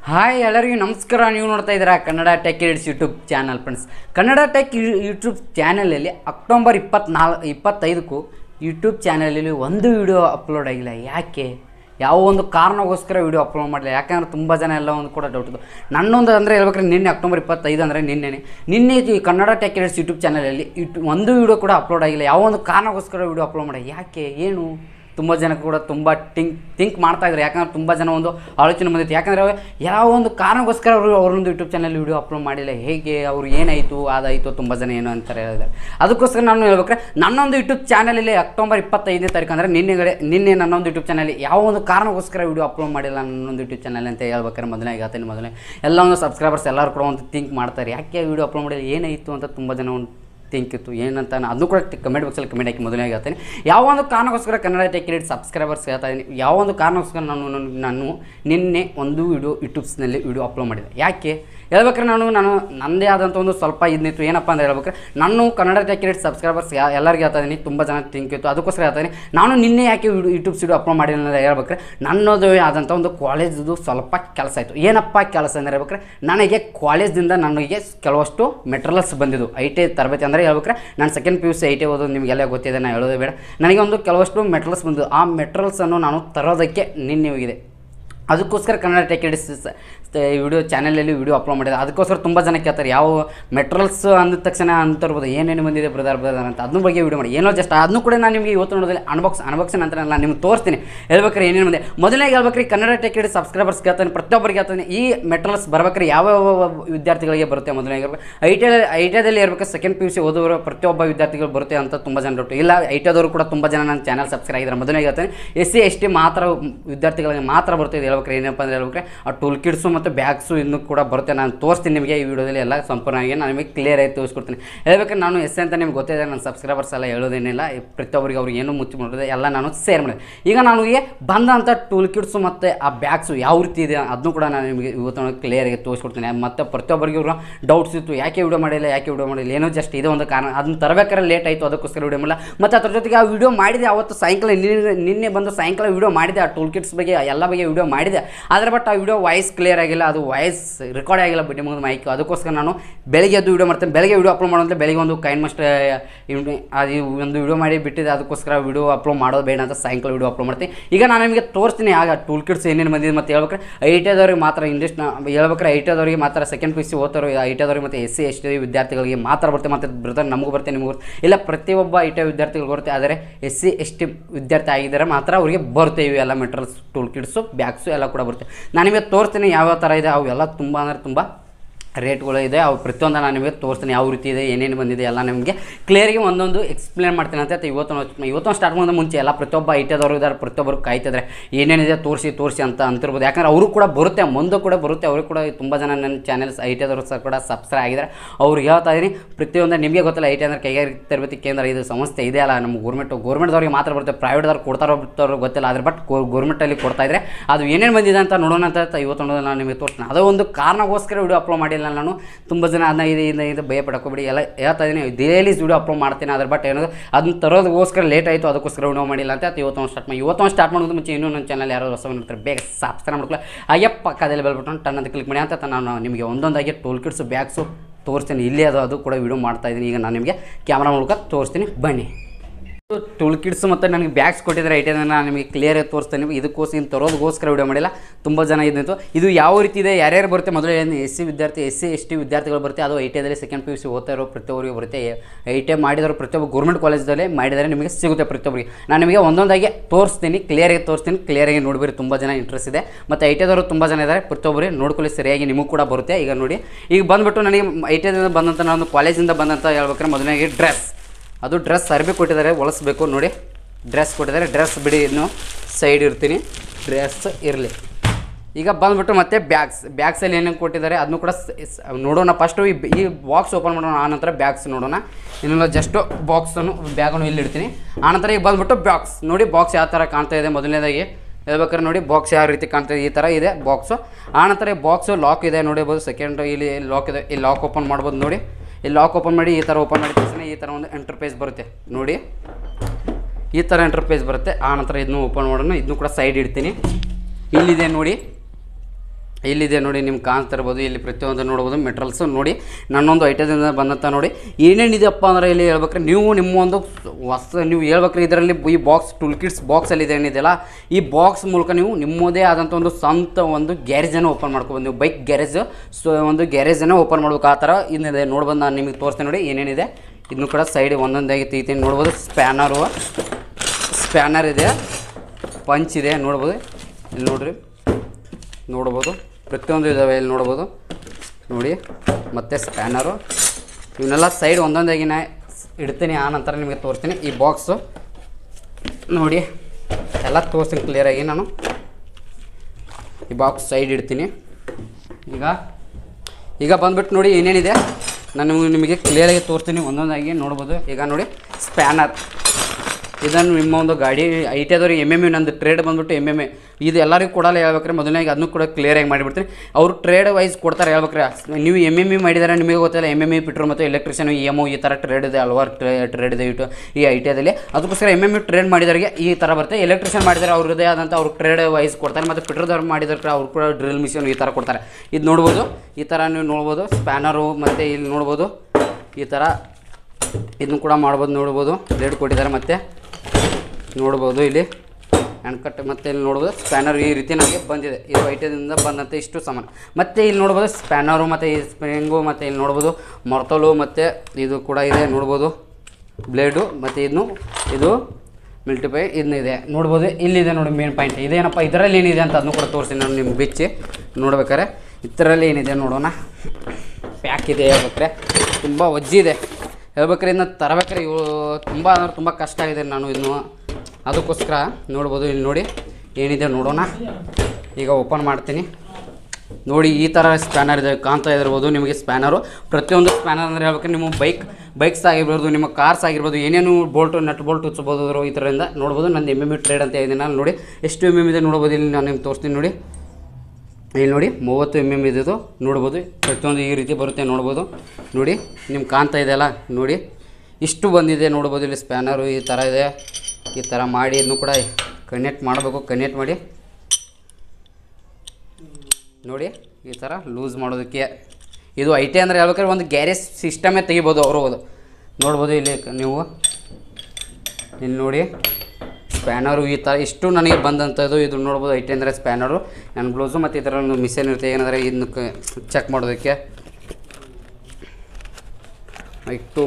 hi ಎಲ್ಲರಿಗೂ ನಮಸ್ಕಾರ ನೀವು ನೋಡ್ತಾ ಇದ್ದೀರಾ ಕನ್ನಡ ಟೆಕ್ ಇಡ್ಸ್ YouTube channel friends Kannada tech YouTube ಚಾನಲಲ್ಲಿ ಅಕ್ಟೋಬರ್ ಇಪ್ಪತ್ನಾಲ್ ಇಪ್ಪತ್ತೈದಕ್ಕೂ ಯೂಟ್ಯೂಬ್ ಚಾನಲಲ್ಲಿ ಒಂದು ವಿಡಿಯೋ ಅಪ್ಲೋಡ್ ಆಗಿಲ್ಲ ಯಾಕೆ ಯಾವ ಒಂದು ಕಾರಣಕ್ಕೋಸ್ಕರ ವಿಡಿಯೋ ಅಪ್ಲೋಡ್ ಮಾಡಲಿಲ್ಲ ಯಾಕಂದ್ರೆ ತುಂಬ ಜನ ಎಲ್ಲ ಒಂದು ಕೂಡ ಡೌಟ್ ಇತ್ತು ನನ್ನೊಂದು ಅಂದರೆ ಹೇಳ್ಬೇಕಾದ್ರೆ ನಿನ್ನೆ ಅಕ್ಟೋಬರ್ ಇಪ್ಪತ್ತೈದು ಅಂದರೆ ನಿನ್ನೆ ನಿನ್ನೆ ಈ ಕನ್ನಡ ಟೆಕ್ ಇಡ್ಸ್ ಯೂಟ್ಯೂಬ್ ಚಾನಲಲ್ಲಿ ಯೂಟ್ಯೂ ಒಂದು ವಿಡಿಯೋ ಕೂಡ ಅಪ್ಲೋಡ್ ಆಗಿಲ್ಲ ಯಾವ ಒಂದು ಕಾರಣಕ್ಕೋಸ್ಕರ ವಿಡಿಯೋ ಅಪ್ಲೋಡ್ ಮಾಡಿ ಯಾಕೆ ಏನು ತುಂಬ ಜನ ಕೂಡ ತುಂಬ ಟಿಂಕ್ ಥಿಂಕ್ ಮಾಡ್ತಾ ಇದ್ದಾರೆ ಯಾಕಂದ್ರೆ ತುಂಬ ಜನ ಒಂದು ಆಲೋಚನೆ ಬಂದಿತ್ತು ಯಾಕಂದರೆ ಯಾವ ಒಂದು ಕಾರಣಕ್ಕೋಸ್ಕರ ಅವರು ಅವ್ರೊಂದು ಯೂಟ್ಯೂಬ್ ಚಾನಲ್ ವಿಡಿಯೋ ಅಪ್ಲೋಡ್ ಮಾಡಿಲ್ಲ ಹೇಗೆ ಅವ್ರು ಏನಾಯಿತು ಅದಾಯಿತು ತುಂಬ ಜನ ಏನು ಅಂತಾರೆ ಹೇಳಿದ್ದಾರೆ ಅದಕ್ಕೋಸ್ಕರ ನಾನು ಹೇಳ್ಬೇಕಾದ್ರೆ ನನ್ನೊಂದು ಯೂಟ್ಯೂಬ್ ಚಾನಲಲ್ಲಿ ಅಕ್ಟೋಬರ್ ಇಪ್ಪತ್ತೈದನೇ ತಾರೀಕು ಅಂದರೆ ನಿನ್ನೆಗಡೆ ನಿನ್ನೆ ನನ್ನೊಂದು ಯೂಟ್ಯೂಬ್ ಚಾನಲ್ ಯಾವ ಒಂದು ಕಾರಣಕ್ಕೋಸ್ಕರ ವಿಡಿಯೋ ಅಪ್ಲೋಡ್ ಮಾಡಿಲ್ಲ ನನ್ನೊಂದು ಯೂಟ್ಯೂಬ್ ಚಾನಲ್ ಅಂತ ಹೇಳ್ಬೇಕಾದ್ರೆ ಮೊದಲೇ ಹೇಳ್ತೀನಿ ಮೊದಲೇ ಎಲ್ಲ ಒಂದು ಸಬ್ಸ್ಕ್ರೈಬರ್ಸ್ ಎಲ್ಲರೂ ಕೂಡ ಒಂದು ಥಿಂಕ್ ಮಾಡ್ತಾರೆ ಯಾಕೆ ವಿಡಿಯೋ ಅಪ್ಲೋಡ್ ಮಾಡಿಲ್ಲ ಏನಾಯಿತು ಅಂತ ತುಂಬ ಜನ ಒಂದು ಥಿಂಕ್ ಇತ್ತು ಏನಂತ ನಾನು ಅದನ್ನು ಕೂಡ ಕಮೆಂಟ್ ಬಾಕ್ಸಲ್ಲಿ ಕಮೆಂಟ್ ಹಾಕಿ ಮೊದಲೇ ಹೇಳ್ತೀನಿ ಯಾವ ಒಂದು ಕಾರಣಕ್ಕೋಸ್ಕರ ಕನ್ನಡ ಟೆಕ್ ಕ್ರೆಡಿಟ್ ಸಬ್ಸ್ಕ್ರೈಬರ್ಸ್ ಹೇಳ್ತಾ ಇದ್ದೀನಿ ಯಾವ ಒಂದು ಕಾರಣಕ್ಕೋಸ್ಕರ ನಾನು ನಾನು- ನಾನು ನಿನ್ನೆ ಒಂದು ವಿಡಿಯೋ ಯೂಟ್ಯೂಬ್ಸ್ನಲ್ಲಿ ವಿಡಿಯೋ ಅಪ್ಲೋಡ್ ಮಾಡಿದೆ ಯಾಕೆ ಹೇಳ್ಬೇಕಾದ್ರೆ ನಾನು ನಾನು ನನ್ನದೇ ಆದಂಥ ಒಂದು ಸ್ವಲ್ಪ ಇದ್ನಿತ್ತು ಏನಪ್ಪ ಅಂತ ಹೇಳ್ಬೇಕಾದ್ರೆ ನಾನು ಕನ್ನಡ ಟೆಕ್ ಕ್ರೆಡಿಟ್ ಸಬ್ಸ್ಕ್ರೈಬರ್ಸ್ ಎಲ್ಲರಿಗೆ ಹೇಳ್ತಾ ಇದ್ದೀನಿ ತುಂಬ ಜನ ಥಿಂಕ್ ಇತ್ತು ಅದಕ್ಕೋಸ್ಕರ ಹೇಳ್ತಾ ಇದ್ದೀನಿ ನಾನು ನಿನ್ನೆ ಯಾಕೆ ವಿಡಿಯೋ ಯೂಟ್ಯೂಬ್ಸ್ ವಿಡಿಯೋ ಅಪ್ಲೋಡ್ ಮಾಡಿಲ್ಲ ಅಂತ ಹೇಳ್ಬೇಕಾದ್ರೆ ನನ್ನದು ಆದಂಥ ಒಂದು ಕಾಲೇಜ್ದು ಸ್ವಲ್ಪ ಕೆಲಸ ಆಯಿತು ಏನಪ್ಪ ಕೆಲಸ ಅಂದರೆ ಹೇಳ್ಬೇಕಾದ್ರೆ ನನಗೆ ಕಾಲೇಜ್ದಿಂದ ನನಗೆ ಕೆಲವಷ್ಟು ಮೆಟೀರಿಯಲ್ಸ್ ಬಂದಿದ್ದು ಐ ಟಿ ತರಬೇತಿ ಅಂದರೆ ಹೇಳ್ಬೇಕಾದ್ರೆ ನಾನು second P U C I T ಓದೋದು ನಿಮಗೆಲ್ಲ ಗೊತ್ತಿದೆ ನಾನು ಹೇಳೋದು ಬೇಡ ನನಗೆ ಒಂದು ಕೆಲವಷ್ಟು ಮೆಟೀರಿಯಲ್ಸ್ ಬಂದಿದ್ದು ಆ ಮೆಟೀರಿಯಲ್ಸನ್ನು ನಾನು ತರೋದಕ್ಕೆ ನಿನ್ನೆ ಹೋಗಿದೆ ಅದಕ್ಕೋಸ್ಕರ ಕನ್ನಡ ಟೆಕ್ ಎಡಿಸ್ ವಿಡಿಯೋ ಚಾನಲಲ್ಲಿ ವಿಡಿಯೋ ಅಪ್ಲೋಡ್ ಮಾಡಿದೆ ಅದಕ್ಕೋಸ್ಕರ ತುಂಬ ಜನ ಕೇಳ್ತಾರೆ ಯಾವ ಮೆಟ್ರಲ್ಸ್ ಅಂದ ತಕ್ಷಣ ಅಂತಿರ್ಬೋದು ಏನೇನು ಬಂದಿದೆ ಬ್ರದರ್ ಬ್ರದರ್ ಅಂತ ಅದ್ರ ಬಗ್ಗೆ ವಿಡಿಯೋ ಮಾಡಿ ಏನೋ ಜಸ್ಟ್ ಅದನ್ನು ಕೂಡ ನಾನು ನಿಮಗೆ ಇವತ್ತು ನೋಡೋದಿಲ್ಲ ಅನ್ಬಾಕ್ಸ್ ಅನ್ಬಾಕ್ಸಿಂಗ್ ಅಂತ ನಾನು ನಿಮ್ಗೆ ತೋರಿಸ್ತೀನಿ ಹೇಳ್ಬೇಕಾರೆ ಏನೇನು ಬಂದೆ ಮೊದಲನೇ ಹೇಳ್ಬೇಕ್ರಿ ಕನ್ನಡ ಟೆಕ್ ಎಡಿ ಸಬ್ಸ್ಕ್ರೈಬರ್ಸ್ ಕೇಳ್ತಾನೆ ಪ್ರತಿಯೊಬ್ಬರಿಗೆ ಹೇಳ್ತಾನೆ ಈ ಮೆಟ್ರಲ್ಸ್ ಬರ್ಬೇಕಾದ್ರೆ ಯಾವ ಯಾವ ವಿದ್ಯಾರ್ಥಿಗಳಿಗೆ ಬರುತ್ತೆ ಮೊದಲನೇ ಐ ಟಿ ಐ ಟಿ ಐದಲ್ಲಿ ಇರಬೇಕು ಸೆಕೆಂಡ್ ಪಿ ಯು ಸಿ ಓದೋರು ಪ್ರತಿಯೊಬ್ಬ ವಿದ್ಯಾರ್ಥಿಗಳು ಬರುತ್ತೆ ಅಂತ ತುಂಬ ಜನ ಡೌಟ್ ಇಲ್ಲ ಐ ಟಿ ಆದವರು ಕೂಡ ತುಂಬ ಜನ ನನ್ನ ಚಾನಲ್ ಸಬ್ಸ್ಕ್ರೈಬ್ ಆಗಿದ್ದಾರೆ ಮೊದಲನೇ ಹೇಳ್ತಾನೆ ಎಸ್ ಸಿ ಎಸ್ ಟಿ ಮಾತ್ರ ವಿದ್ಯಾರ್ಥಿಗಳಿಗೆ ಮಾತ್ರ ಬರುತ್ತೆ ಇದು ಹೇಳ್ಬೇಕಾರೆ ಏನಪ್ಪ ಅಂದ್ರೆ ಹೇಳ್ಬೇಕಾರೆ ಆ ಟೂಲ್ ಕಿಟ್ಸು ಮತ್ತು ಬ್ಯಾಗ್ಸು ಇನ್ನೂ ಕೂಡ ಬರುತ್ತೆ ನಾನು ತೋರಿಸ್ತೀನಿ ನಿಮಗೆ ಈ ವಿಡಿಯೋದಲ್ಲಿ ಎಲ್ಲ ಸಂಪೂರ್ಣವಾಗಿ ನಾನು ನಿಮಗೆ ಕ್ಲಿಯರ್ ಆಗಿ ತೋರಿಸ್ಕೊಡ್ತೀನಿ ಹೇಳ್ಬೇಕಾದ್ರೆ ನಾನು ಎಸ್ ಅಂತ ನಿಮ್ಗೆ ಗೊತ್ತಿದೆ ನನ್ನ ಸಬ್ಸ್ಕ್ರೈಬರ್ಸ್ ಎಲ್ಲ ಹೇಳೋದೇನಿಲ್ಲ ಈ ಪ್ರತಿಯೊಬ್ಬರಿಗೆ ಅವ್ರಿಗೆ ಏನು ಮುಚ್ಚಿ ಮಾಡಿದೆ ಎಲ್ಲ ನಾನು ಶೇರ್ ಮಾಡಿದೆ ಈಗ ನನಗೆ ಬಂದಂಥ ಟೂಲ್ ಕಿಟ್ಸು ಮತ್ತು ಆ ಬ್ಯಾಗ್ಸು ಯಾವ ರೀತಿ ಇದೆ ಅದನ್ನು ಕೂಡ ನಾನು ನಿಮಗೆ ಇವತ್ತು ಕ್ಲಿಯರ್ ಆಗಿ ತೋರಿಸ್ಕೊಡ್ತೀನಿ ಮತ್ತು ಪ್ರತಿಯೊಬ್ಬರಿಗೆ ಇವರು ಡೌಟ್ಸ್ ಇತ್ತು ಯಾಕೆ ವಿಡಿಯೋ ಮಾಡಿಲ್ಲ ಯಾಕೆ ವಿಡಿಯೋ ಮಾಡಿಲ್ಲ ಏನೋ ಜಸ್ಟ್ ಇದೆ ಒಂದು ಕಾರಣ ಅದನ್ನ ತರಬೇಕಾದ್ರೆ ಲೇಟ್ ಆಯಿತು ಅದಕ್ಕೋಸ್ಕರ ವಿಡಿಯೋ ಮಾಡಿಲ್ಲ ಮತ್ತು ಅದ್ರ ಜೊತೆಗೆ ಆ ವಿಡಿಯೋ ಮಾಡಿದೆ ಅವತ್ತು ಸಾಯಂಕಾಲ ನಿನ್ನೆ ನಿನ್ನೆ ಬಂದು ಸಾಯಂಕಾಲ ವಿಡಿಯೋ ಮಾಡಿದೆ ಆ ಟೂಲ್ ಕಿಟ್ಸ್ ಬಗ್ಗೆ ಎಲ್ಲ ಬಗ್ಗೆ ವಿಡಿಯೋ ಮಾಡಿದೆ ಆದರೆ ಬಟ್ ಆ ವಿಡಿಯೋ ವಾಯ್ಸ್ ಕ್ಲಿಯರ್ ಆಗಿಲ್ಲ ಅದು ವಾಯ್ಸ್ ರೆಕಾರ್ಡ್ ಆಗಿಲ್ಲ ಬಟ್ ನಿಮಗೆ ಮೈಕ್ ಅದಕ್ಕೋಸ್ಕರ ನಾನು ಬೆಳಿಗ್ಗೆ ಎದ್ದು ವಿಡಿಯೋ ಮಾಡ್ತೇನೆ ಬೆಳಿಗ್ಗೆ ವಿಡಿಯೋ ಅಪ್ಲೋಡ್ ಮಾಡುವಂತೆ ಬೆಳಿಗ್ಗೆ ಒಂದು ಕೈನ್ ಮಸ್ಟ್ ಅದು ಒಂದು ವಿಡಿಯೋ ಮಾಡಿ ಬಿಟ್ಟಿದೆ ಅದಕ್ಕೋಸ್ಕರ ವಿಡಿಯೋ ಅಪ್ಲೋಡ್ ಮಾಡೋದು ಬೇಡ ಅಂತ ಸಾಯಂಕಾಲ ವಿಡಿಯೋ ಅಪ್ಲೋಡ್ ಮಾಡ್ತೀನಿ ಈಗ ನಾನು ನಿಮಗೆ ತೋರಿಸ್ತೀನಿ ಆಗ ಟೂಲ್ ಕಿಟ್ಸ್ ಏನೇನು ಬಂದಿದೆ ಮತ್ತು ಹೇಳ್ಬೇಕಾರೆ ಐ ಟಿ ಆದವ್ರಿಗೆ ಮಾತ್ರ ಇಂಡಸ್ಟ್ ಹೇಳ್ಬೇಕಾರೆ ಐ ಟಿ ಆದವ್ರಿಗೆ ಮಾತ್ರ ಸೆಕೆಂಡ್ ಪಿ ಸಿ ಓದ್ತಾರೋ ಐ ಟಿ ಆದವ್ರಿಗೆ ಮತ್ತು ಎಸ್ ಸಿ ಎಸ್ ಟಿ ವಿದ್ಯಾರ್ಥಿಗಳಿಗೆ ಮಾತ್ರ ಬರುತ್ತೆ ಮತ್ತು ಬ್ರದರ್ ನಮಗೂ ಬರುತ್ತೆ ನಿಮಗೂ ಬರುತ್ತೆ ಇಲ್ಲ ಪ್ರತಿಯೊಬ್ಬ ಐ ಟಿ ವಿದ್ಯಾರ್ಥಿಗಳು ಬರುತ್ತೆ ಆದರೆ ಎಸ್ ಸಿ ಎಸ್ ಟಿ ವಿದ್ಯಾರ್ಥಿ ಆಗಿದ್ದರೆ ಮಾತ್ರ ಅವರಿಗೆ ಬರುತ್ತೆ ಇವೆಲ್ಲ ಮೆಟೀರಿಯಲ್ಸ್ ಟೂಲ್ ಕಿಟ್ಸು ಬ್ಯಾಗ್ಸು ಎಲ್ಲ ಕೂಡ ಬರುತ್ತೆ ನಾನು ನಿಮಗೆ ತೋರಿಸ್ತೀನಿ ಯಾವ್ಯಾವ ಥರ ಇದೆ ಅವೆಲ್ಲ ತುಂಬ ಅಂದರೆ ತುಂಬ ರೇಟ್ಗಳು ಇದೆ ಅವು ಪ್ರತಿಯೊಂದು ನಾನು ನಿಮಗೆ ತೋರಿಸ್ತೀನಿ ಯಾವ ರೀತಿ ಇದೆ ಏನೇನು ಬಂದಿದೆ ಎಲ್ಲ ನಿಮಗೆ ಕ್ಲಿಯರ್ಗೆ ಒಂದೊಂದು ಎಕ್ಸ್ಪ್ಲೇನ್ ಮಾಡ್ತೀನಿ ಅಂತ ಇವತ್ತು ಇವತ್ತೊಂದು ಸ್ಟಾರ್ಟ್ ಮಾಡೋದು ಮುಂಚೆ ಎಲ್ಲ ಪ್ರತಿಯೊಬ್ಬ ಐ ಟಿದವರು ಇದ್ದಾರೆ ಪ್ರತಿಯೊಬ್ಬರು ಕಾಯ್ತಿದ್ದಾರೆ ಏನೇನಿದೆ ತೋರಿಸಿ ತೋರಿಸಿ ಅಂತ ಅಂತಿರ್ಬೋದು ಯಾಕಂದ್ರೆ ಅವರು ಕೂಡ ಬರುತ್ತೆ ಮುಂದೆ ಕೂಡ ಬರುತ್ತೆ ಅವರು ಕೂಡ ತುಂಬ ಜನ ನನ್ನ ಚಾನೆಲ್ಸ್ ಐ ಟಿದವರು ಸಹ ಕೂಡ ಸಬ್ಸ್ಕ್ರೈಬ್ ಆಗಿದ್ದಾರೆ ಅವ್ರಿಗೆ ಹೇಳ್ತಾ ಇದ್ದೀನಿ ಪ್ರತಿಯೊಂದು ನಿಮಗೆ ಗೊತ್ತಿಲ್ಲ ಐ ಟಿ ಅಂದರೆ ಕೈಗಾರಿಕೆ ತರಬೇತಿ ಕೇಂದ್ರ ಇದು ಸಂಸ್ಥೆ ಇದೆ ಅಲ್ಲ ನಮ್ಮ ಗೌರ್ಮೆಂಟ್ ಗೌರ್ಮೆಂಟ್ದವ್ರಿಗೆ ಮಾತ್ರ ಬರುತ್ತೆ ಪ್ರೈವೇಟ್ದವ್ರು ಕೊಡ್ತಾರೋ ಬಿಡ್ತಾರೋ ಗೊತ್ತಿಲ್ಲ ಆದರೆ ಬಟ್ ಗೌರ್ಮೆಂಟಲ್ಲಿ ಕೊಡ್ತಾ ಇದ್ದಾರೆ ಅದು ಏನೇನು ಬಂದಿದೆ ಅಂತ ನೋಡೋಣ ಅಂತ ಇವತ್ತು ನೋಡೋದು ನಾನು ನಿಮಗೆ ತೋರಿಸ್ತೀನಿ ಅದೋ ಒಂದು ಕಾರಣಕ್ಕೋಸ್ಕರ ವಿಡಿಯೋ ಅಪ್ಲೋಡ್ ಮಾಡಿಲ್ಲ ನಾನು ತುಂಬ ಜನ ಅದನ್ನ ಇದು ಇದು ಇದು ಭಯ ಪಡ್ಕೋಬೇಡಿ ಎಲ್ಲ ಹೇಳ್ತಾ ಇದ್ದೀನಿ ಡೈಲಿ ವಿಡಿಯೋ ಅಪ್ಲೋಡ್ ಮಾಡ್ತೀನಿ ಅದ್ರ ಬಟ್ ಏನದು ಅದನ್ನ ತರೋದಕ್ಕೋಸ್ಕರ ಲೇಟ್ ಆಯಿತು ಅದಕ್ಕೋಸ್ಕರ ವಿಡಿಯೋ ಮಾಡಿಲ್ಲ ಅಂತ ಇವತ್ತು ಸ್ಟಾರ್ಟ್ ಮಾಡಿ ಇವತ್ತು ಸ್ಟಾರ್ಟ್ ಮಾಡೋದು ಮುಂಚೆ ಇನ್ನೂ ನನ್ನ ಚಾನಲ್ ಯಾರೋ ಹೊಸ ಇರ್ತಾರೆ ಬೇಗ ಸಬ್ಸ್ಕ್ರೈಬ್ ಮಾಡ್ಕೊಳ್ಳಿ ಹಾಗೆ ಪಕ್ಕದಲ್ಲಿ ಬೆಲ್ಬಿಟ್ಟು ಟನ್ ಅಂತ ಕ್ಲಿಕ್ ಮಾಡಿ ಅಂತ ನಾನು ನಿಮಗೆ ಒಂದೊಂದಾಗಿ ಟೋಲ್ ಕಿಟ್ಸು ಬ್ಯಾಗ್ಸು ತೋರಿಸ್ತೀನಿ ಇಲ್ಲೇ ಅದು ಅದು ಕೂಡ ವಿಡಿಯೋ ಮಾಡ್ತಾ ಇದ್ದೀನಿ ಈಗ ನಾನು ನಿಮಗೆ ಕ್ಯಾಮ್ರಾ ಮೂಲಕ ತೋರಿಸ್ತೀನಿ ಬನ್ನಿ ಟೂಲ್ ಕಿಟ್ಸ್ ಮತ್ತು ನನಗೆ ಬ್ಯಾಗ್ಸ್ ಕೊಟ್ಟಿದ್ದಾರೆ ಐಟಮ್ ನಾನು ನಿಮಗೆ ಕ್ಲಿಯರ್ ಆಗಿ ತೋರಿಸ್ತೇನೆ ಇದಕ್ಕೋಸ್ಕರ ಇನ್ನು ತರೋದಕ್ಕೋಸ್ಕರ ವಿಡಿಯೋ ಮಾಡಿಲ್ಲ ತುಂಬ ಜನ ಇದ್ದಿತ್ತು ಇದು ಯಾವ ರೀತಿ ಇದೆ ಯಾರ್ಯಾರು ಬರುತ್ತೆ ಮೊದಲು ಏನು ಎಸ್ ಸಿ ವಿದ್ಯಾರ್ಥಿ ಎಸ್ ಸಿ ಎಸ್ ಟಿ ವಿದ್ಯಾರ್ಥಿಗಳು ಬರುತ್ತೆ ಅದು ಐ ಟಿ ಐದಲ್ಲಿ ಸೆಕೆಂಡ್ ಪಿ ಯು ಸಿ ಓದ್ತಾ ಇರೋ ಪ್ರತಿಯೊಬ್ಬರಿಗೆ ಬರುತ್ತೆ ಐ ಟಿ ಐ ಮಾಡಿದವರು ಪ್ರತಿಯೊಬ್ಬರು ಗೌರ್ಮೆಂಟ್ ಕಾಲೇಜಲ್ಲಿ ಮಾಡಿದರೆ ನಿಮಗೆ ಸಿಗುತ್ತೆ ಪ್ರತಿಯೊಬ್ಬರಿಗೆ ನಾನು ನಿಮಗೆ ಒಂದೊಂದಾಗಿ ತೋರಿಸ್ತೀನಿ ಕ್ಲಿಯರಾಗಿ ತೋರಿಸ್ತೀನಿ ಕ್ಲಿಯರಾಗಿ ನೋಡಿಬಿರಿ ತುಂಬ ಜನ ಇಂಟ್ರೆಸ್ಟ್ ಇದೆ ಮತ್ತು ಐ ಟಿ ಐದವರು ತುಂಬ ಜನ ಇದ್ದಾರೆ ಪ್ರತಿಯೊಬ್ಬರಿಗೆ ನೋಡ್ಕೊಳ್ಳಿ ಸರಿಯಾಗಿ ನಿಮಗೂ ಕೂಡ ಬರುತ್ತೆ ಈಗ ನೋಡಿ ಈಗ ಬಂದುಬಿಟ್ಟು ನನಗೆ ಐ ಟಿ ಐದಿಂದ ಬಂದಂಥ ನಾನು ಕಾಲೇಜಿಂದ ಬಂದಂಥ ಹೇಳ್ಬೇಕಾದ್ರೆ ಮೊದಲನೇಗೆ ಡ್ರೆಸ್ ಅದು ಡ್ರೆಸ್ ಅರ್ಬಿ ಕೊಟ್ಟಿದ್ದಾರೆ ಹೊಲಿಸ್ಬೇಕು ನೋಡಿ ಡ್ರೆಸ್ ಕೊಟ್ಟಿದ್ದಾರೆ ಡ್ರೆಸ್ ಬಿಡಿ ಇನ್ನು ಸೈಡ್ ಇರ್ತೀನಿ ಡ್ರೆಸ್ ಇರಲಿ ಈಗ ಬಂದ್ಬಿಟ್ಟು ಮತ್ತೆ ಬ್ಯಾಗ್ಸ್ ಬ್ಯಾಗ್ಸಲ್ಲಿ ಏನೇನು ಕೊಟ್ಟಿದ್ದಾರೆ ಅದನ್ನು ಕೂಡ ಸ- ಸ- ನೋಡೋಣ ಫಸ್ಟು ಈ ಈ ಬಾಕ್ಸ್ ಓಪನ್ ಮಾಡೋಣ ಆನಂತರ ಬ್ಯಾಗ್ಸ್ ನೋಡೋಣ ಇನ್ನೊಂದು ಜಸ್ಟು ಬಾಕ್ಸನ್ನು ಬ್ಯಾಗನ್ನು ಇಲ್ಲಿ ಇಡ್ತೀನಿ ಆನಂತರ ಈಗ ಬಂದ್ಬಿಟ್ಟು ಬಾಕ್ಸ್ ನೋಡಿ ಬಾಕ್ಸ್ ಯಾವ ಥರ ಕಾಣ್ತಾ ಇದೆ ಮೊದಲನೇದಾಗಿ ಹೇಳ್ಬೇಕಾದ್ರೆ ನೋಡಿ ಬಾಕ್ಸ್ ಯಾವ ರೀತಿ ಕಾಣ್ತಾ ಇದೆ ಈ ಥರ ಇದೆ ಬಾಕ್ಸು ಆನಂತರ ಈ ಬಾಕ್ಸು ಲಾಕ್ ಇದೆ ನೋಡಿರ್ಬೋದು ಸೆಕೆಂಡ್ ಇಲ್ಲಿ ಲಾಕ್ ಇದೆ ಈ ಲಾಕ್ ಓಪನ್ ಮಾಡ್ಬೋದು ನೋಡಿ ಈ ಲಾಕ್ ಓಪನ್ ಮಾಡಿ ಈ ಥರ ಓಪನ್ ಮಾಡಿದ ತಕ್ಷಣ ಈ ಥರ ಒಂದು ಎಂಟರ್ಪೇಜ್ ಬರುತ್ತೆ ನೋಡಿ ಈ ಥರ ಎಂಟರ್ಪೇಜ್ ಬರುತ್ತೆ ಆ ನಂತರ ಇದನ್ನು ಓಪನ್ ಮಾಡೋಣ ಇದನ್ನು ಕೂಡ ಸೈಡ್ ಇಡ್ತೀನಿ ಇಲ್ಲಿದೆ ನೋಡಿ ಇಲ್ಲಿದೆ ನೋಡಿ ನಿಮ್ಗೆ ಕಾಣ್ತಾ ಇರ್ಬೋದು ಇಲ್ಲಿ ಪ್ರತಿಯೊಂದು ನೋಡ್ಬೋದು ಮೆಟ್ರಲ್ಸು ನೋಡಿ ನನ್ನೊಂದು ಐಟದಿಂದ ಬಂದಂಥ ನೋಡಿ ಏನೇನಿದೆಯಪ್ಪ ಅಂದರೆ ಇಲ್ಲಿ ಹೇಳ್ಬೇಕ್ರೆ ನೀವು ನಿಮ್ಮ ಒಂದು ಹೊಸ ನೀವು ಹೇಳ್ಬೇಕ್ರೆ ಇದರಲ್ಲಿ ಈ ಬಾಕ್ಸ್ ಟೂಲ್ ಕಿಟ್ಸ್ ಬಾಕ್ಸಲ್ಲಿ ಏನಿದೆಯಲ್ಲ ಈ ಬಾಕ್ಸ್ ಮೂಲಕ ನೀವು ನಿಮ್ಮದೇ ಆದಂಥ ಒಂದು ಸ್ವಂತ ಒಂದು ಗ್ಯಾರೇಜನ್ನು ಓಪನ್ ಮಾಡ್ಕೊಬೋದು ನೀವು ಬೈಕ್ ಗ್ಯಾರೇಜ್ ಸೊ ಒಂದು ಗ್ಯಾರೇಜನ್ನು ಓಪನ್ ಮಾಡ್ಬೇಕು ಆ ಥರ ಇನ್ನಿದೆ ನೋಡ್ಬೋದು ನಾನು ನಿಮಗೆ ತೋರಿಸ್ತೇನೆ ನೋಡಿ ಏನೇನಿದೆ ಇದನ್ನು ಕೂಡ ಸೈಡ್ ಒಂದೊಂದಾಗಿ ತೆಗಿತೀನಿ ನೋಡ್ಬೋದು ಸ್ಪ್ಯಾನರು ಸ್ಪ್ಯಾನರ್ ಇದೆ ಪಂಚ್ ಇದೆ ನೋಡ್ಬೋದು ಇಲ್ಲಿ ನೋಡ್ರಿ ನೋಡ್ಬೋದು ಪ್ರತಿಯೊಂದು ಇದ್ದಾವೆ ಇಲ್ಲಿ ನೋಡ್ಬೋದು ನೋಡಿ ಮತ್ತು ಸ್ಪ್ಯಾನರು ಇವನ್ನೆಲ್ಲ ಸೈಡ್ ಒಂದೊಂದಾಗಿ ನಾ ಇಡ್ತೀನಿ ಆ ನಂತರ ನಿಮಗೆ ತೋರಿಸ್ತೀನಿ ಈ ಬಾಕ್ಸು ನೋಡಿ ಎಲ್ಲ ತೋರಿಸ್ತೀನಿ ಕ್ಲಿಯರಾಗಿ ನಾನು ಈ ಬಾಕ್ಸ್ ಸೈಡ್ ಇಡ್ತೀನಿ ಈಗ ಈಗ ಬಂದ್ಬಿಟ್ಟು ನೋಡಿ ಏನೇನಿದೆ ನಾನು ನಿಮಗೆ ಕ್ಲಿಯರಾಗಿ ತೋರಿಸ್ತೀನಿ ಒಂದೊಂದಾಗಿ ನೋಡ್ಬೋದು ಈಗ ನೋಡಿ ಸ್ಪ್ಯಾನರ್ ಇದನ್ನು ನಿಮ್ಮ ಒಂದು ಗಾಡಿ ಐ ಟಿ ಆದವ್ರಿಗೆ ಎಮ್ ಎಮ್ ಎ ನಂದು ಟ್ರೇಡ್ ಬಂದ್ಬಿಟ್ಟು ಎಮ್ ಎಮ್ ಎ ಇದು ಎಲ್ಲರಿಗೂ ಕೊಡಲ್ಲ ಹೇಳ್ಬೇಕ್ರೆ ಮೊದಲನೇಗೆ ಅದನ್ನು ಕೂಡ ಕ್ಲಿಯರಾಗಿ ಮಾಡಿಬಿಡ್ತೀನಿ ಅವರು ಟ್ರೇಡ್ ವೈಸ್ ಕೊಡ್ತಾರೆ ಹೇಳ್ಬೇಕ್ರೆ ನೀವು ಎಮ್ ಎಮ್ ಇ ಮಾಡಿದ್ದಾರೆ ನಿಮಗೆ ಗೊತ್ತಿಲ್ಲ ಎಮ್ ಎಮ್ ಇ ಪಿಟ್ರು ಮತ್ತು ಎಲೆಕ್ಟ್ರಿಷಿಯನ್ ಇ ಎಮ್ ಈ ಥರ ಟ್ರೇಡ್ ಇದೆ ಹಲವಾರು ಟ್ರೇಡ್ ಇದೆ ಇಟ್ಟು ಈ ಐ ಟಿ ಆದಲ್ಲಿ ಅದಕ್ಕೋಸ್ಕರ ಎಮ್ ಎಮ್ ಇ ಟ್ರೇಡ್ ಮಾಡಿದವರಿಗೆ ಈ ಥರ ಬರುತ್ತೆ ಎಲೆಕ್ಟ್ರಿಷಿಯನ್ ಮಾಡಿದರೆ ಅವ್ರದ್ದೇ ಆದಂಥ ಅವ್ರು ಟ್ರೇಡ್ ವೈಸ್ ಕೊಡ್ತಾರೆ ಮತ್ತು ಪಿಟ್ರದವ್ರು ಮಾಡಿದ್ರೆ ಅವ್ರು ಕೂಡ ಡ್ರಿಲ್ ಮಿಷಿನ್ ಈ ಥರ ಕೊಡ್ತಾರೆ ಇದು ನೋಡ್ಬೋದು ಈ ಥರ ನೀವು ನೋಡ್ಬೋದು ಸ್ಪ್ಯಾನರು ಮತ್ತು ಇಲ್ಲಿ ನೋಡ್ಬೋದು ಈ ಥರ ಇದನ್ನು ಕೂಡ ಮಾಡ್ಬೋದು ನೋಡ್ಬೋದು ಬ್ಲೇಡ್ ಕೊಟ್ಟಿದ್ದಾರೆ ಮತ್ತು ನೋಡ್ಬೋದು ಇಲ್ಲಿ ಹ್ಯಾಂಡ್ ಕಟ್ ಮತ್ತು ಇಲ್ಲಿ ನೋಡ್ಬೋದು ಸ್ಪ್ಯಾನರ್ ಈ ರೀತಿ ನನಗೆ ಬಂದಿದೆ ಇದು ಐಟದಿಂದ ಬಂದಂಥ ಇಷ್ಟು ಸಾಮಾನು ಮತ್ತು ಇಲ್ಲಿ ನೋಡ್ಬೋದು ಸ್ಪ್ಯಾನರು ಮತ್ತು ಈ ಸ್ಪ್ರಿಂಗು ಮತ್ತು ಇಲ್ಲಿ ನೋಡ್ಬೋದು ಮೊರ್ತಲು ಮತ್ತು ಇದು ಕೂಡ ಇದೆ ನೋಡ್ಬೋದು ಬ್ಲೇಡು ಮತ್ತು ಇದನ್ನು ಇದು ಮಿಲ್ಟಿಪೈ ಇದನ್ನಿದೆ ನೋಡ್ಬೋದು ಇಲ್ಲಿದೆ ನೋಡಿ ಮೇನ್ ಪಾಯಿಂಟ್ ಇದೇನಪ್ಪ ಇದರಲ್ಲಿ ಏನಿದೆ ಅಂತ ಅದನ್ನು ಕೂಡ ತೋರಿಸಿ ನಾನು ನಿಮ್ಗೆ ಬಿಚ್ಚಿ ನೋಡ್ಬೇಕಾರೆ ಇದರಲ್ಲಿ ಏನಿದೆ ನೋಡೋಣ ಪ್ಯಾಕ್ ಇದೆ ಹೇಳ್ಬೇಕ್ರೆ ತುಂಬ ಒಜ್ಜಿದೆ ಹೇಳ್ಬೇಕ್ರೆ ಇದನ್ನ ತರಬೇಕಾರೆ ಇವು ತುಂಬ ಅಂದ್ರೆ ತುಂಬ ಕಷ್ಟ ಆಗಿದೆ ನಾನು ಇದನ್ನು ಅದಕ್ಕೋಸ್ಕರ ನೋಡ್ಬೋದು ಇಲ್ಲಿ ನೋಡಿ ಏನಿದೆ ನೋಡೋಣ ಈಗ ಓಪನ್ ಮಾಡ್ತೀನಿ ನೋಡಿ ಈ ಥರ ಸ್ಪ್ಯಾನರ್ ಇದೆ ಕಾಣ್ತಾ ಇರ್ಬೋದು ನಿಮಗೆ ಸ್ಪ್ಯಾನರು ಪ್ರತಿಯೊಂದು ಸ್ಪ್ಯಾನರ್ ಅಂದರೆ ಹೇಳ್ಬೇಕು ನಿಮ್ಮ ಬೈಕ್ ಬೈಕ್ಸ್ ಆಗಿರ್ಬೋದು ನಿಮ್ಮ ಕಾರ್ಸ್ ಆಗಿರ್ಬೋದು ಏನೇನು ಬೋಲ್ಟು ನಟ್ ಬೋಲ್ಟ್ ಉಚ್ಚಬೋದು ಈ ಥರದಿಂದ ನೋಡ್ಬೋದು ನನ್ನ ಎಮ್ ಎಮ್ ಇ ಟ್ರೇಡ್ ಅಂತ ಇದೆ ನಾನು ನೋಡಿ ಎಷ್ಟು ಎಮ್ ಎಮ್ ಇದೆ ನೋಡ್ಬೋದು ಇಲ್ಲಿ ನಾನು ನಿಮ್ಗೆ ತೋರಿಸ್ತೀನಿ ನೋಡಿ ಇಲ್ಲಿ ನೋಡಿ ಮೂವತ್ತು ಎಮ್ ಎಮ್ ಇದ್ದು ನೋಡ್ಬೋದು ಪ್ರತಿಯೊಂದು ಈ ರೀತಿ ಬರುತ್ತೆ ನೋಡ್ಬೋದು ನೋಡಿ ನಿಮ್ಗೆ ಕಾಣ್ತಾ ಇದೆಯಲ್ಲ ನೋಡಿ ಇಷ್ಟು ಬಂದಿದೆ ನೋಡ್ಬೋದು ಇಲ್ಲಿ ಸ್ಪ್ಯಾನರು ಈ ಥರ ಇದೆ ಈ ಥರ ಮಾಡಿ ಇದನ್ನು ಕೂಡ ಕನೆಕ್ಟ್ ಮಾಡಬೇಕು ಕನೆಕ್ಟ್ ಮಾಡಿ ನೋಡಿ ಈ ಥರ ಲೂಸ್ ಮಾಡೋದಕ್ಕೆ ಇದು ಐ ಟಿ ಅಂದರೆ ಹೇಳ್ಬೇಕಾದ್ರೆ ಒಂದು ಗ್ಯಾರೇಜ್ ಸಿಸ್ಟಮೇ ತೆಗಿಬೋದು ಅವರು ಅದು ನೋಡ್ಬೋದು ಇಲ್ಲಿ ಕ- ನೀವು ಇಲ್ಲಿ ನೋಡಿ ಸ್ಪ್ಯಾನರು ಈ ಥರ ಇಷ್ಟು ನನಗೆ ಬಂದಂಥದ್ದು ಇದು ನೋಡ್ಬೋದು ಐ ಟಿ ಅಂದರೆ ಸ್ಪ್ಯಾನರು ನನ್ನ ಬ್ಲೌಸು ಮತ್ತು ಈ ಥರ ಒಂದು ಮಿಷನ್ ಇರುತ್ತೆ ಏನಂದರೆ ಇದನ್ನು ಚೆಕ್ ಮಾಡೋದಕ್ಕೆ ಇಟ್ಟು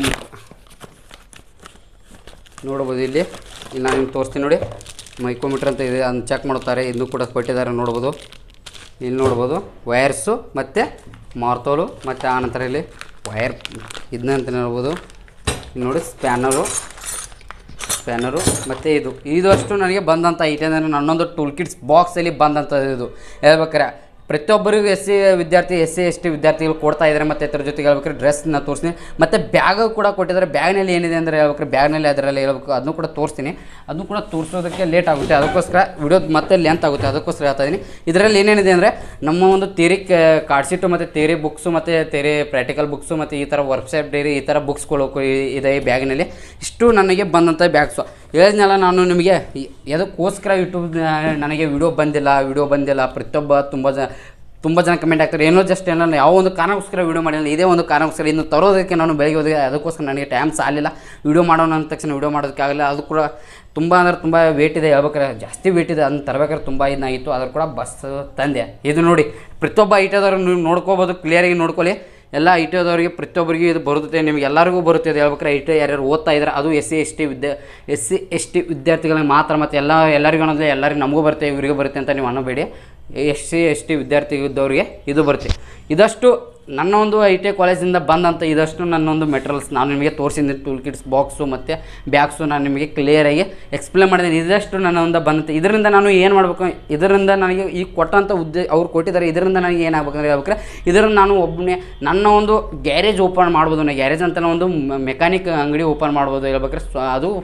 ನೋಡ್ಬೋದು ಇಲ್ಲಿ ಇಲ್ಲಿ ನಾನು ನಿಮ್ಗೆ ತೋರಿಸ್ತೀನಿ ನೋಡಿ ಮೈಕ್ರೋಮೀಟ್ರ್ ಅಂತ ಇದೆ ಅದನ್ನು ಚೆಕ್ ಮಾಡ್ತಾರೆ ಇದನ್ನು ಕೂಡ ಕೊಟ್ಟಿದ್ದಾರೆ ನೋಡ್ಬೋದು ಇಲ್ಲಿ ನೋಡ್ಬೋದು ವಯರ್ಸು ಮತ್ತು ಮಾರ್ತೋಲು ಮತ್ತು ಆನಂತರ ಇಲ್ಲಿ ವಯರ್ ಇದನ್ನ ಅಂತ ನೋಡ್ಬೋದು ಇಲ್ಲಿ ನೋಡಿ ಸ್ಪ್ಯಾನರು ಸ್ಪ್ಯಾನರು ಮತ್ತು ಇದು ಇದಷ್ಟು ನನಗೆ ಬಂದಂಥ ಐಟಮ್ ನನ್ನೊಂದು ಟೂಲ್ ಕಿಟ್ಸ್ ಬಾಕ್ಸಲ್ಲಿ ಬಂದಂಥದ್ದು ಇದು ಹೇಳ್ಬೇಕಾರೆ ಪ್ರತಿಯೊಬ್ಬರಿಗೂ ಎಸ್ ಸಿ ವಿದ್ಯಾರ್ಥಿ ಎಸ್ ಸಿ ಎಸ್ ಟಿ ವಿದ್ಯಾರ್ಥಿಗಳು ಕೊಡ್ತಾ ಇದ್ದಾರೆ ಮತ್ತು ಇದ್ರ ಜೊತೆಗೆ ಹೇಳ್ಬೇಕಾದ್ರೆ ಡ್ರೆಸ್ನ ತೋರಿಸ್ತೀನಿ ಮತ್ತು ಬ್ಯಾಗ್ ಕೂಡ ಕೊಟ್ಟಿದ್ದಾರೆ ಬ್ಯಾಗ್ನಲ್ಲಿ ಏನಿದೆ ಅಂದರೆ ಹೇಳ್ಬೇಕಾದ್ರೆ ಬ್ಯಾಗ್ನಲ್ಲಿ ಅದರಲ್ಲಿ ಹೇಳ್ಬೇಕು ಅದನ್ನು ಕೂಡ ತೋರಿಸ್ತೀನಿ ಅದನ್ನು ಕೂಡ ತೋರಿಸೋದಕ್ಕೆ ಲೇಟ್ ಆಗುತ್ತೆ ಅದಕ್ಕೋಸ್ಕರ ವಿಡಿಯೋ ಮತ್ತೆ ಲೆಂತ್ ಆಗುತ್ತೆ ಅದಕ್ಕೋಸ್ಕರ ಹೇಳ್ತಾ ಇದ್ದೀನಿ ಇದರಲ್ಲಿ ಏನೇನಿದೆ ಅಂದರೆ ನಮ್ಮ ಒಂದು ತೇರಿ ಕಾರ್ಡ್ ಶೀಟು ಮತ್ತು ತೇರಿ ಬುಕ್ಸು ಮತ್ತು ತೇರಿ ಪ್ರಾಕ್ಟಿಕಲ್ ಬುಕ್ಸು ಮತ್ತು ಈ ಥರ ವರ್ಕ್ಶಾಪ್ ಡೈರಿ ಈ ಥರ ಬುಕ್ಸ್ಗಳು ಕೊ- ಇದೆ ಈ ಬ್ಯಾಗ್ನಲ್ಲಿ ಇಷ್ಟು ನನಗೆ ಬಂದಂಥ ಬ್ಯಾಗ್ಸು ಹೇಳಿದ್ನಲ್ಲ ನಾನು ನಿಮಗೆ ಈ- ಎದಕ್ಕೋಸ್ಕರ ಯೂಟ್ಯೂಬ್ ನನಗೆ ವಿಡಿಯೋ ಬಂದಿಲ್ಲ ವಿಡಿಯೋ ಬಂದಿಲ್ಲ ಪ್ರತಿಯೊಬ್ಬ ತುಂಬ ಜನ ತುಂಬ ಜನ ಕಮೆಂಟ್ ಆಗ್ತಾರೆ ಏನೋ ಜಸ್ಟ್ ಏನೋ ಯಾವ ಒಂದು ಕಾರಣಕ್ಕೋಸ್ಕರ ವಿಡಿಯೋ ಮಾಡಿಲ್ಲ ಇದೇ ಒಂದು ಕಾರಣಕ್ಕೋಸ್ಕರ ಇನ್ನು ತರೋದಕ್ಕೆ ನಾನು ಬೆಳಗ್ಗೆ ಹೋದೆ ಅದಕ್ಕೋಸ್ಕರ ನನಗೆ ಟೈಮ್ ಸಾಲಿಲ್ಲ ವಿಡಿಯೋ ಮಾಡೋಣ ಅಂದ ತಕ್ಷಣ ವಿಡಿಯೋ ಮಾಡೋದಕ್ಕಾಗಲ್ಲ ಅದು ಕೂಡ ತುಂಬ ಅಂದ್ರೆ ತುಂಬ ವೇಟ್ ಇದೆ ಹೇಳ್ಬೇಕಾರೆ ಜಾಸ್ತಿ ವೇಟ್ ಇದೆ ಅದನ್ನ ತರಬೇಕಾದ್ರೆ ತುಂಬ ಇದಾಗಿತ್ತು ಅದ್ರ ಕೂಡ ಬಸ್ ತಂದೆ ಇದು ನೋಡಿ ಪ್ರತಿಯೊಬ್ಬ ಐಟದವ್ರು ನೀವು ನೋಡ್ಕೋಬೋದು ಕ್ಲಿಯರಾಗಿ ನೋಡ್ಕೊಳ್ಳಿ ಎಲ್ಲ ಐ ಟಿ ಆದವರಿಗೆ ಪ್ರತಿಯೊಬ್ಬರಿಗೆ ಇದು ಬರುತ್ತೆ ನಿಮಗೆ ಎಲ್ಲರಿಗೂ ಬರುತ್ತೆ ಇದು ಹೇಳ್ಬೇಕಾರೆ ಐ ಟಿ ಯಾರ್ಯಾರು ಓದ್ತಾ ಇದ್ದಾರೆ ಅದು ಎಸ್ ಸಿ ಎಸ್ ಟಿ ವಿದ್ಯಾ ಎಸ್ ಸಿ ಎಸ್ ಟಿ ವಿದ್ಯಾರ್ಥಿಗಳಿಗೆ ಮಾತ್ರ ಮತ್ತು ಎಲ್ಲ ಎಲ್ಲರಿಗೂ ಅನ್ನೋದು ಎಲ್ಲರಿಗೂ ನಮಗೂ ಬರುತ್ತೆ ಇವರಿಗೂ ಬರುತ್ತೆ ಅಂತ ನೀವು ಅನ್ನಬೇಡಿ ಎಸ್ ಸಿ ಎಸ್ ಟಿ ವಿದ್ಯಾರ್ಥಿ ಇದ್ದವರಿಗೆ ಇದು ಬರುತ್ತೆ ಇದಷ್ಟು ನನ್ನ ಒಂದು ಐ ಟಿ ಕಾಲೇಜಿಂದ ಬಂದಂಥ ಇದಷ್ಟು ನನ್ನೊಂದು ಮೆಟೀರಿಯಲ್ಸ್ ನಾನು ನಿಮಗೆ ತೋರಿಸಿದ್ದೀನಿ ಟೂಲ್ ಕಿಟ್ಸ್ ಬಾಕ್ಸು ಮತ್ತು ಬ್ಯಾಗ್ಸು ನಾನು ನಿಮಗೆ ಕ್ಲಿಯರಾಗಿ ಎಕ್ಸ್ಪ್ಲೇನ್ ಮಾಡಿದ್ದೀನಿ ಇದಷ್ಟು ನನ್ನ ಒಂದು ಬಂದಂಥ ಇದರಿಂದ ನಾನು ಏನು ಮಾಡಬೇಕು ಇದರಿಂದ ನನಗೆ ಈ ಕೊಟ್ಟಂಥ ಉದ್ದೇ ಅವ್ರು ಕೊಟ್ಟಿದ್ದಾರೆ ಇದರಿಂದ ನನಗೆ ಏನಾಗಬೇಕಂದ್ರೆ ಹೇಳ್ಬೇಕಾರೆ ಇದರಿಂದ ನಾನು ಒಬ್ಬನೇ ನನ್ನ ಒಂದು ಗ್ಯಾರೇಜ್ ಓಪನ್ ಮಾಡ್ಬೋದು ನಾನು ಗ್ಯಾರೇಜ್ ಅಂತ ಒಂದು ಮೆಕ್ಯಾನಿಕ್ ಅಂಗಡಿ ಓಪನ್ ಮಾಡ್ಬೋದು ಹೇಳ್ಬೇಕಾದ್ರೆ ಸ್ವ- ಅದು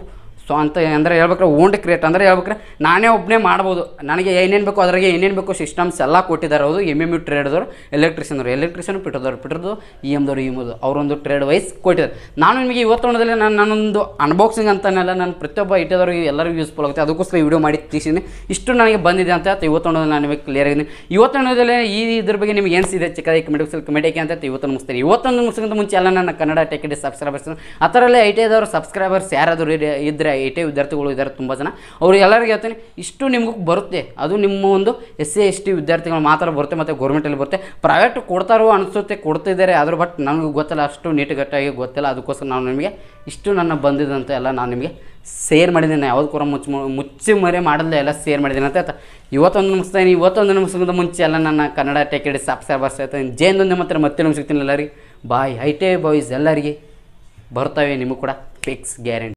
ಸೊ ಅಂತ ಅಂದರೆ ಹೇಳ್ಬೇಕಾರೆ ಓಂಡ್ ಕ್ರಿಯೇಟ್ ಅಂದರೆ ಹೇಳ್ಬೇಕಾರೆ ನಾನೇ ಒಬ್ಬನೇ ಮಾಡ್ಬೋದು ನನಗೆ ಏನೇನು ಬೇಕು ಅದ್ರಾಗೆ ಏನೇನು ಬೇಕು ಸಿಸ್ಟಮ್ಸ್ ಎಲ್ಲ ಕೊಟ್ಟಿದ್ದಾರೆ ಅವರು ಎಮ್ ಎಮ್ ಯು ಟ್ರೇಡ್ದವರು ಎಲೆಕ್ಟ್ರಿಷಿಯನ್ ಅವರು ಎಲೆಕ್ಟ್ರಿಷಿಯನ್ ಪಿಟರ್ದವ್ರು ಪಿಟರ್ದು ಇ ಎಮ್ದವ್ರು ಇ ಎಮ್ದು ಅವರೊಂದು ಟ್ರೇಡ್ ವೈಸ್ ಕೊಟ್ಟಿದ್ದಾರೆ ನಾನು ನಿಮಗೆ ಇವತ್ತೊಂದರಲ್ಲಿ ನಾನು ನಾನೊಂದು ಅನ್ಬಾಕ್ಸಿಂಗ್ ಅಂತನೆಲ್ಲ ನಾನು ಪ್ರತಿಯೊಬ್ಬ ಇಟ್ಟಿದವ್ರಿಗೆ ಎಲ್ಲರಿಗೂ ಯೂಸ್ಫುಲ್ ಆಗುತ್ತೆ ಅದಕ್ಕೋಸ್ಕರ ವಿಡಿಯೋ ಮಾಡಿ ತಿಳಿಸಿದ್ದೀನಿ ಇಷ್ಟು ನನಗೆ ಬಂದಿದೆ ಅಂತ ಹೇಳ್ತಾ ಇವತ್ತೊಂದು ನಾನು ನಿಮಗೆ ಕ್ಲಿಯರ್ ಆಗಿದ್ದೀನಿ ಇವತ್ತೊಂದರಲ್ಲಿ ಈ ಇದ್ರ ಬಗ್ಗೆ ನಿಮಗೆ ಏನು ಸಿದೆ ಚಿಕ್ಕದಾಗಿ ಕಮೆಂಟ್ ಬಾಕ್ಸಲ್ಲಿ ಕಮೆಂಟ್ ಹಾಕಿ ಅಂತ ಇವತ್ತು ಮುಗಿಸ್ತೀನಿ ಇವತ್ತೊಂದು ಮುಗಿಸೋಕ್ಕಿಂತ ಮುಂಚೆ ಎಲ್ಲ ನನ್ನ ಕನ್ನಡ ಟೆಕ್ ಸಬ್ಸ್ಕ್ರೈಬರ್ಸ್ ಆ ಥರಲ್ಲೇ ಐ ಟಿ ಐದವರು ಸಬ್ಸ್ಕ್ರೈಬರ್ಸ್ ಯಾರಾದರೂ ಇದ್ರೆ- ಇದ್ದರೆ ಐ ಟಿ ಐ ವಿದ್ಯಾರ್ಥಿಗಳು ಇದ್ದಾರೆ ತುಂಬ ಜನ ಅವ್ರು ಎಲ್ಲರಿಗೂ ಹೇಳ್ತೀನಿ ಇಷ್ಟು ನಿಮಗೂ ಬರುತ್ತೆ ಅದು ನಿಮ್ಮ ಒಂದು ಎಸ್ ಸಿ ಎಸ್ ಟಿ ವಿದ್ಯಾರ್ಥಿಗಳು ಮಾತ್ರ ಬರುತ್ತೆ ಮತ್ತು ಗೌರ್ಮೆಂಟಲ್ಲಿ ಬರುತ್ತೆ ಪ್ರೈವೇಟ್ ಕೊಡ್ತಾರೋ ಅನಿಸುತ್ತೆ ಕೊಡ್ತಿದ್ದಾರೆ ಆದರೂ ಬಟ್ ನನಗೆ ಗೊತ್ತಿಲ್ಲ ಅಷ್ಟು ನೀಟುಗಟ್ಟಾಗಿ ಗೊತ್ತಿಲ್ಲ ಅದಕ್ಕೋಸ್ಕರ ನಾನು ನಿಮಗೆ ಇಷ್ಟು ನನ್ನ ಬಂದಿದ್ದಂತ ಎಲ್ಲ ನಾನು ನಿಮಗೆ ಶೇರ್ ಮಾಡಿದ್ದೀನಿ ಯಾವ್ದು ಕೂಡ ಮುಚ್ಚ ಮುಚ್ಚಿ ಮರೆ ಮಾಡಲ್ಲ ಎಲ್ಲ ಶೇರ್ ಮಾಡಿದ್ದೀನಿ ಅಂತ ಆಯ್ತಾ ಇವತ್ತೊಂದು ಮುಗಿಸ್ತೀನಿ ಇವತ್ತೊಂದು ಮುಗಿಸೋದು ಮುಂಚೆ ಎಲ್ಲ ನನ್ನ ಕನ್ನಡ ಟೆಕ್ ಇಡಿ ಸಬ್ಸ್ಕ್ರೈಬರ್ಸ್ ಆಯ್ತು ಜೇನೊಂದು ಮಾತ್ರ ಮತ್ತೆ ನಮ್ಗೆ ಸಿಗ್ತೀನಿ ಎಲ್ಲರಿಗೆ bye I T I boys ಎಲ್ಲರಿಗೆ ಬರ್ತವೆ ನಿಮಗೆ ಕೂಡ ಫಿಕ್ಸ್ ಗ್ಯಾರಂಟಿ